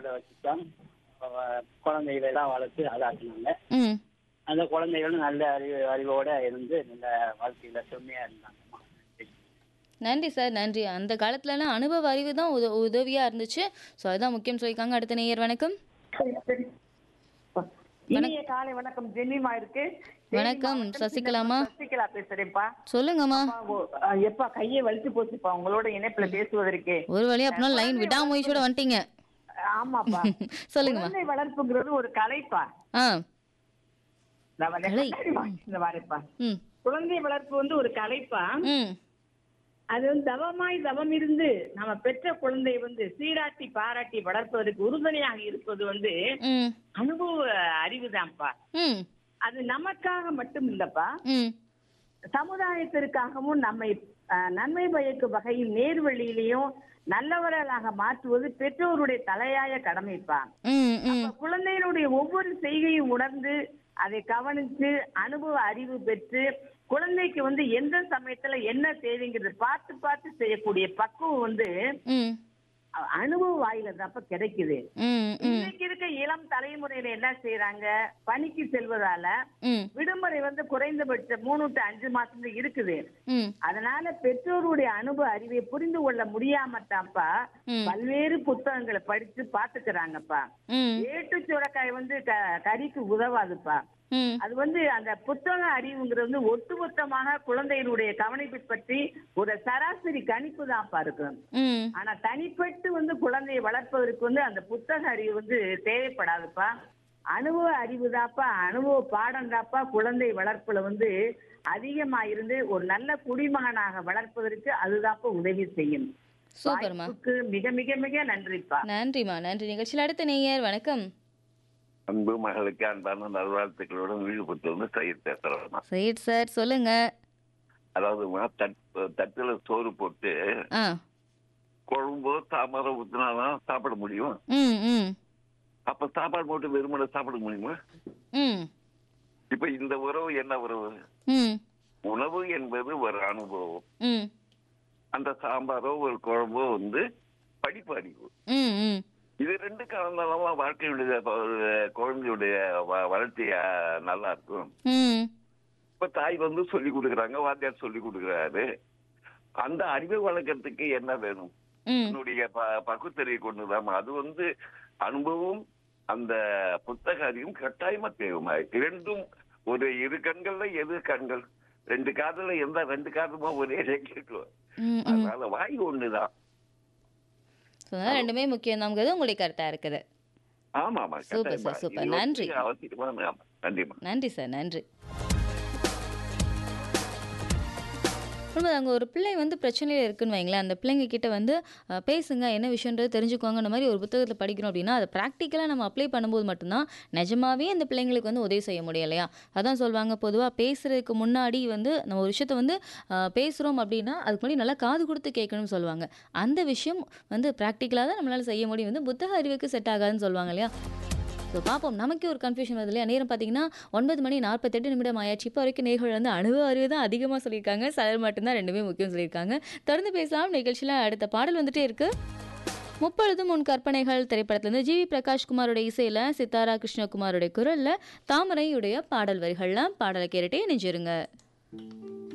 ஆசைகளை வச்சுதான் அஹ், குழந்தைகளை எல்லாம் வளர்த்து அதாக்குனாங்க ம் அந்த குழந்தைகளும் நல்ல அறிவு அறிவோட இருந்து நல்ல வாழ்க்கையில செம்மையா இருந்தாங்கம்மா நன்றி சார் நன்றி அந்த காலத்துலலாம் அனுபவ அறிவு தான் உத உதவியாக இருந்துச்சு ஸோ அதுதான் முக்கியம் சொல்லியிருக்காங்க அடுத்த நேயர் வணக்கம் சரி, சரி. இனிய காலை வணக்கம் ஜென்னிமா இருக்கு தேனி வணக்கம், மாவட்டம் சசிகலாமா? சசிகலா பேசுறேன்ப்பா சொல்லுங்கம்மா அப்பா, ஓ, ஆ, எப்பா கையை வலிச்சு போச்சுப்பா உங்களோட இணைப்புல பேசுவதற்கு ஒரு வழியா அப்படின்னா லைன் விடாமுயற்சியோட வந்துட்டீங்க ஆமாப்பா சொல்லுங்கம்மா குழந்தை வளர்ப்புங்கிறது ஒரு கலைப்பா ஆ நான் வந்து கலை. இந்த வாரேப்பா ம் குழந்தை வளர்ப்பு வந்து ஒரு கலைப்பா ம் அது வந்து தவமாய் தவம் இருந்து நம்ம பெற்ற குழந்தை வந்து சீராட்டி பாராட்டி வளர்ப்பதற்கு உறுதுணையாக இருப்பது வந்து ம் அனுபவ அறிவுதான்ப்பா ம் அது நமக்காக மட்டும் இல்லப்பா ம் சமுதாயத்திற்காகவும் நம்மை அஹ், நன்மை பயக்கும் வகையில் நேர்வழியிலையும் நல்லவர்களாக மாற்றுவது பெற்றோருடைய தலையாய கடமைப்பா ம் ம் அப்ப குழந்தைகளுடைய ஒவ்வொரு செய்கையும் உணர்ந்து அதை கவனித்து அனுபவ அறிவு பெற்று குழந்தைக்கு வந்து எந்த சமயத்துல என்ன தேவைங்கிறது பார்த்து பார்த்து செய்யக்கூடிய பக்குவம் வந்து ம் அ- அனுபவ வாயில தான்ப்ப கிடைக்குது ம் ம் இன்னைக்கு இருக்க இளம் தலைமுறையில என்ன செய்யறாங்க பணிக்கு செல்வதால ம் விடுமுறை வந்து குறைந்தபட்ச மூணு டு அஞ்சு மாசம் தான் இருக்குது ம் அதனால பெற்றோருடைய அனுபவ அறிவை புரிந்து கொள்ள முடியாம தான்ப்பா ம். பல்வேறு புத்தகங்களை படிச்சு பாத்துக்கிறாங்கப்பா ம் ஏட்டு சுரக்காய் வந்து க- கறிக்கு உதவாதுப்பா ம் அது வந்து அந்த புத்தக அறிவுங்கிறது வந்து ஒட்டுமொத்தமாக குழந்தைகளுடைய கவனிப்பை பற்றி ஒரு சராசரி கணிப்பு தான்ப்பா இருக்கு ம் ஆனா தனிப்பட்டு வந்து குழந்தையை வளர்ப்பதற்கு வந்து அந்த புத்தக அறிவு வந்து தேவைப்படாதுப்பா அனுபவ அறிவு தாப்பா அனுபவ பாடம் தாப்பா குழந்தை வளர்ப்புல வந்து அதிகமா இருந்து ஒரு நல்ல குடிமகனாக வளர்ப்பதற்கு அதுதாப்பா உதவி செய்யும் சூப்பர்மா வாய்ப்புக்கு மிக மிக மிக நன்றிப்பா நன்றிம்மா நன்றி நிகழ்ச்சியில் அடுத்த நேயர் வணக்கம் அன்பு மகளுக்கு அன்பான நல்வாழ்த்துக்களுடன் ஈடுபட்டு வந்து தயிர் பேசுறேன் சையத் சார் சொல்லுங்க அதாவது தட் தட்டுல சோறு போட்டு ஆ குழம்பு சாம்பாரை ஊத்தினாதான் சாப்பிட முடியும் ம் ம் அப்ப சாப்பாடு போட்டு வெறுமனை சாப்பிட முடியுமா ம் இப்ப இந்த உறவு என்ன உறவு ம் உணவு என்பது ஒரு அனுபவம் ம் அந்த சாம்பாரோ ஒரு குழம்போ வந்து படிப்பு அறிவு ம் ம் இது ரெண்டு கலந்தாலும் வாழ்க்கையுடைய அஹ், குழந்தையுடைய வ- வளர்ச்சி அஹ், நல்லா இருக்கும் ம் இப்ப தாய் வந்து சொல்லி கொடுக்குறாங்க வாத்தியார் சொல்லி கொடுக்குறாரு அந்த அறிவை வளர்க்கறதுக்கு என்ன வேணும் ம் என்னுடைய ப- பகுத்தறிவை கொண்டுதான் அது வந்து அனுபவம் அந்த புத்தக அறிவும் கட்டாயமா தேவைமா இரண்டும் ஒரு இரு கண்கள்ல எது கண்கள் ரெண்டு காதுல எந்த ரெண்டு காதுமா ஒரே கேட்கும் ம் ம் அதனால வாய் ஒண்ணுதான் ஸோ அதனால் ரெண்டுமே முக்கியம் தாங்கிறது உங்களுடைய கருத்தாக இருக்குது ஆமா ஆமா சூப்பர் கட்டாயமா. Sir, super. இது வந்து நன்றி. அவசியமான ஆமா. நன்றிமா நன்றி சார் நன்றி உண்மை அங்கே ஒரு பிள்ளை வந்து பிரச்சனையில் இருக்குன்னு வைங்களேன் அந்த பிள்ளைங்க கிட்ட வந்து அஹ், பேசுங்க என்ன விஷயன்றது தெரிஞ்சுக்கோங்கன்ற மாதிரி ஒரு புத்தகத்தில் படிக்கிறோம் அப்படின்னா அதை ப்ராக்டிக்கலாக நம்ம அப்ளை பண்ணும்போது மட்டும்தான் நிஜமாவே அந்த பிள்ளைங்களுக்கு வந்து உதவி செய்ய முடியும் இல்லையா அதான் சொல்லுவாங்க பொதுவாக பேசுறதுக்கு முன்னாடி வந்து நம்ம ஒரு விஷயத்த வந்து அஹ், பேசுகிறோம் அப்படின்னா அதுக்கு முன்னாடி நல்லா காது கொடுத்து கேட்கணும்னு சொல்லுவாங்க அந்த விஷயம் வந்து ப்ராக்டிக்கலாக தான் நம்மளால் செய்ய முடியும் வந்து புத்தக அறிவுக்கு செட் ஆகாதுன்னு சொல்லுவாங்க இல்லையா ஸோ பார்ப்போம் நமக்கே ஒரு கன்ஃபியூஷன் வருது இல்லையா நேரம் பார்த்தீங்கன்னா ஒன்பது மணி நாற்பத்தெட்டு நிமிடம் ஆயாச்சு இப்போ வரைக்கும் நேர்கள் வந்து அனுபவ அறிவு தான் அதிகமாக சொல்லியிருக்காங்க சதல் மட்டும்தான் ரெண்டுமே முக்கியம் சொல்லியிருக்காங்க தொடர்ந்து பேசலாம் நிகழ்ச்சியில் அடுத்த பாடல் வந்துட்டே இருக்கு முப்பொழுதும் உன் கற்பனைகள் திரைப்படத்துலேருந்து ஜிவி பிரகாஷ்குமாரோட இசையில் சித்தாரா கிருஷ்ணகுமாரோட குரலில் தாமரையுடைய பாடல் வரிகள்லாம் பாடலை கேட்டுட்டே நெஞ்சிருங்க